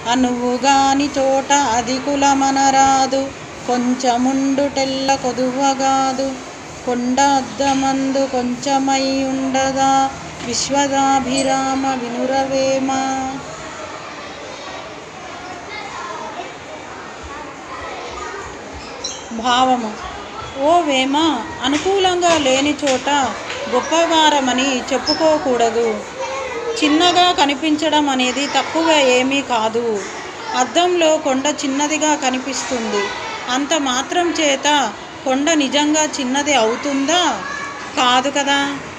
అనువుగాని చోట అది కులమనరాదు కొంచెముండు టెల్ల కొదువగాదు కొండ అద్దమందు కొంచెమై ఉండదా విశ్వదాభిరామ వినురవేమ భావము ఓ వేమ అనుకూలంగా లేని చోట గొప్పవారమని చెప్పుకోకూడదు చిన్నగా కనిపించడం అనేది తక్కువ ఏమీ కాదు అద్దంలో కొండ చిన్నదిగా కనిపిస్తుంది అంత మాత్రం చేత కొండ నిజంగా చిన్నది అవుతుందా కాదు కదా